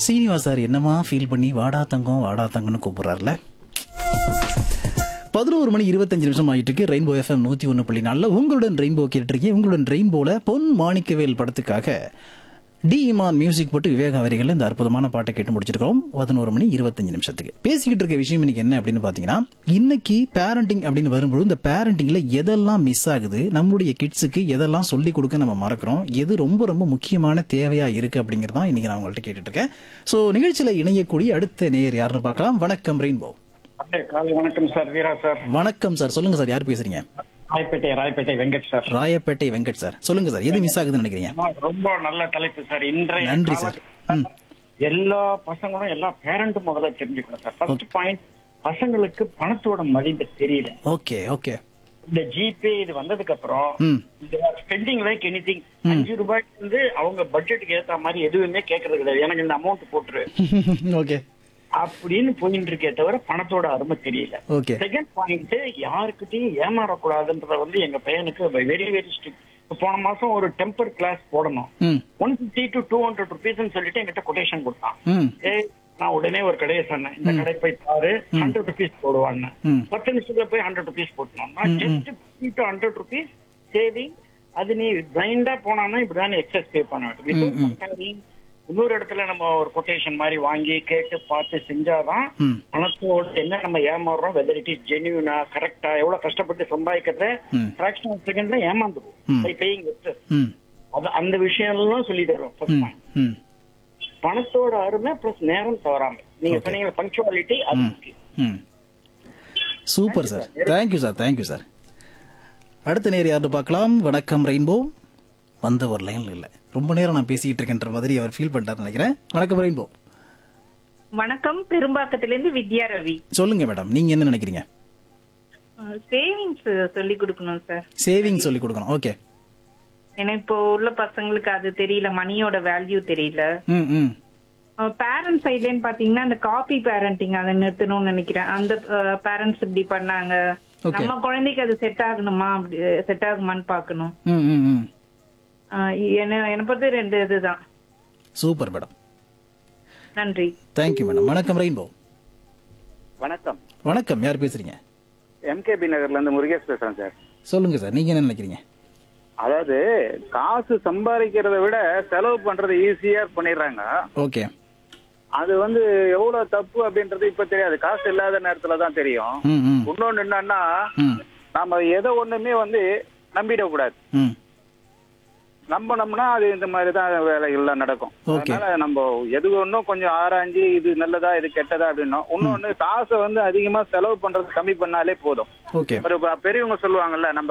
Srinivas sir என்னமா feel பண்ணி வாடா தங்கம் வாடா தங்கம்னு கூப்பிடுறாருல பதினோரு மணி இருபத்தஞ்சு நிமிஷம் ஆயிட்டு இருக்கு ரெயின்போ எஃப்எம் நூத்தி ஒன்று புள்ளி நாலில் உங்களுடன் ரெயின்போ கேட்டிருக்கீங்க உங்களுடன் ரெயின்போல பொன் மாணிக்கவேல் படத்துக்காக டி இமான் மியூசிக் போட்டு விவேக வரிகள் இந்த அற்புதமான பாட்டை கேட்டு முடிச்சிருக்கோம் பதினோரு மணி இருபத்தஞ்சு நிமிஷத்துக்கு பேசிக்கிட்டு இருக்க விஷயம் இன்னைக்கு என்ன அப்படின்னு பார்த்தீங்கன்னா இன்னைக்கு பேரண்டிங் அப்படின்னு வரும்போது இந்த பேரண்டிங்ல எதெல்லாம் மிஸ் ஆகுது நம்மளுடைய கிட்ஸுக்கு எதெல்லாம் சொல்லி கொடுக்க நம்ம மறக்கிறோம் எது ரொம்ப ரொம்ப முக்கியமான தேவையா இருக்கு அப்படிங்கிறதான் இன்னைக்கு நான் உங்கள்கிட்ட கேட்டுட்டு இருக்கேன் ஸோ நிகழ்ச்சியில் இணையக்கூடிய அடுத்த நேயர் யாருன்னு பார்க்கலாம் வணக்கம் ரெயின்போ அப்படியே காலை வணக்கம் சார் வீரா சார் வணக்கம் சார் சொல்லுங்க சார் யார் பேசுறீங்க ராயப்பேட்டை ராயப்பேட்டை வெங்கட் சார் ராயப்பேட்டை வெங்கட் சார் சொல்லுங்க சார் எது மிஸ் ஆகுதுன்னு நினைக்கிறீங்க ஆமா, ரொம்ப நல்ல தலைப்பு சார் இன்றைய நன்றி சார் ம் காலகட்டத்துல எல்லா பசங்களும் எல்லா பேரண்ட்டும் முதல்ல தெரிஞ்சுக்கணும் சார் ஃபர்ஸ்ட் பாயிண்ட் பசங்களுக்கு பணத்தோட மதிப்பு தெரியல ஓகே ஓகே இந்த ஜிபே இது வந்ததுக்கு அப்புறம் ம் இந்த ஸ்பெண்டிங் லைக் எனி திங் அஞ்சு ரூபாய்க்கு வந்து அவங்க பட்ஜெட்டுக்கு ஏத்த மாதிரி எதுவுமே கேட்கறது கிடையாது எனக்கு இந்த அமௌண்ட் போட்டுரு ஓகே அப்படின்னு போயிட்டு இருக்கே தவிர பணத்தோட அருமை தெரியல ஓகே செகண்ட் பாயிண்ட் யாருக்கிட்டையும் ஏமாறக்கூடாதுன்றத வந்து எங்க பையனுக்கு வெரி வெரி ஸ்ட்ரிக்ட் போன மாசம் ஒரு டெம்பர் கிளாஸ் போடணும் ம் one fifty to two hundred rupees சொல்லிட்டு என்கிட்ட கொட்டேஷன் கொடுத்தான் ம் ஏய் நான் உடனே ஒரு கடையை சொன்னேன் இந்த கடை போய் பாரு ஹண்ட்ரட் ருபீஸ் போடுவான்னு ம். பத்து நிமிஷத்துல போய் ஹண்ட்ரட் ருபீஸ் போட்டோம் நான் just fifty to hundred rupees saving அது நீ பிளைண்டா போனான்னா இப்படிதான் எக்ஸஸ் பே பண்ண வேண்டும் இன்னொரு இடத்துல நம்ம ஒரு கொட்டேஷன் மாதிரி வாங்கி கேட்டு பார்த்து செஞ்சாதான் ம் பணத்தோட என்ன நம்ம ஏமாறுறோம் வெதர் இட் இஸ் ஜென்யூனா கரெக்டா எவ்வளவு கஷ்டப்பட்டு சம்பாதிக்கிறத ம். ஃபிராக்ஷன் ஆஃப் செகண்ட்ல ஏமாந்துடும் பை பேயிங் ம் அது அந்த விஷயம் எல்லாம் சொல்லி தருவோம் first ம் point. ம் பணத்தோட அருமை பிளஸ் நேரம் தவறாம நீங்க சொன்னீங்க பங்க்சுவாலிட்டி அது முக்கியம் ம் super sir thank you sir thank you sir அடுத்த நேர் யார்னு பார்க்கலாம் வணக்கம் ரெயின்போ வந்த ஒரு லைன்ல இல்லை ரொம்ப நேரம் நான் பேசிக்கிட்டு இருக்கேன்ற மாதிரி அவர் ஃபீல் பண்ணிட்டாருன்னு நினைக்கிறேன் வணக்கம் ரெயின்போ வணக்கம் பெரும்பாக்கத்திலிருந்து வித்யா ரவி சொல்லுங்க மேடம் நீங்க என்ன நினைக்கிறீங்க சேவிங்ஸ் சொல்லி கொடுக்கணும் சார் சேவிங் சொல்லி கொடுக்கணும் ஓகே ஏன்னா இப்போ உள்ள பசங்களுக்கு அது தெரியல மணியோட வேல்யூ தெரியல ம் ம் பேரண்ட்ஸ் சைட்லன்னு பாத்தீங்கன்னா அந்த காப்பி பேரண்டிங் அதை நிறுத்தணும்னு நினைக்கிறேன் அந்த பேரண்ட்ஸ் இப்படி பண்ணாங்க Okay. நம்ம குழந்தைக்கு அது செட் ஆகணுமா அப்படி செட் ஆகுமான்னு பாக்கணும் ம் ம் ம் என்ன என்னை பொறுத்த ரெண்டு இதுதான் சூப்பர் மேடம் நன்றி தேங்க்யூ மேடம் வணக்கம் ரெயின்போ வணக்கம் வணக்கம் யார் பேசுறீங்க எம்கேபி நகர்ல இருந்து முருகேஷ் பேசுறேன் சார் சொல்லுங்க சார் நீங்க என்ன நினைக்கிறீங்க அதாவது காசு சம்பாதிக்கிறத விட செலவு பண்றது ஈஸியா பண்ணிடுறாங்க ஓகே அது வந்து எவ்வளவு தப்பு அப்படின்றது இப்ப தெரியாது காசு இல்லாத நேரத்துல தான் தெரியும் ம் ம் இன்னொன்னு என்னன்னா ம் நாம எதை ஒண்ணுமே வந்து நம்பிடக்கூடாது ம் நம்பினோம்னா அது இந்த மாதிரி தான் வேலைகள்லாம் நடக்கும் Okay. அதனால நம்ம எது ஒன்றும் கொஞ்சம் ஆராய்ஞ்சு இது நல்லதா இது கெட்டதா அப்படின்னோம் இன்னொன்னு காசை வந்து அதிகமா செலவு பண்றது கம்மி பண்ணாலே போதும் ஓகே ஒரு பெரியவங்க சொல்லுவாங்கல்ல நம்ம